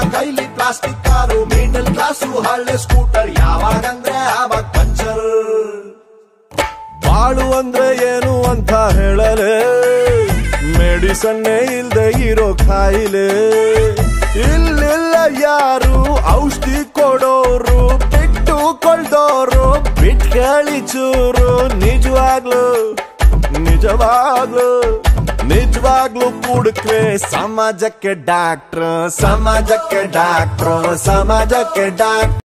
ಕೈಲಿ plastic car middle class ಹಳ್ಳಿ scooter ಯಾವಾಗಂದ್ರೆ ಆವಾಗ ಪಂಚರ್ ಬಾಳು ಅಂದ್ರೆ ಏನು ಅಂತ ಹೇಳಲೆ ಮೆಡಿಸನ್ನೇ ಇಲ್ದೆ ಇರೋ ಕಾಯಿಲೆ ಇಲ್ಲಿಲ್ಲ ಯಾರು ಔಷಧಿ ಕೊಡೋರು ಬಿಟ್ಟು ಕೊಳ್ದೋರು ಬಿಟ್ಕಳಿ ಚೂರು ನಿಜವಾಗ್ಲು ನಿಜವಾಗ್ಲು ನಿಜವಾಗ್ಲು ಕುಡುಕ್ರೆ ಸಮಾಜಕ್ಕೆ ಡಾಕ್ಟ್ರ್ ಸಮಾಜಕ್ಕೆ ಡಾಕ್ಟ್ರ್ ಸಮಾಜಕ್ಕೆ ಡಾಕ್ಟ್ರ್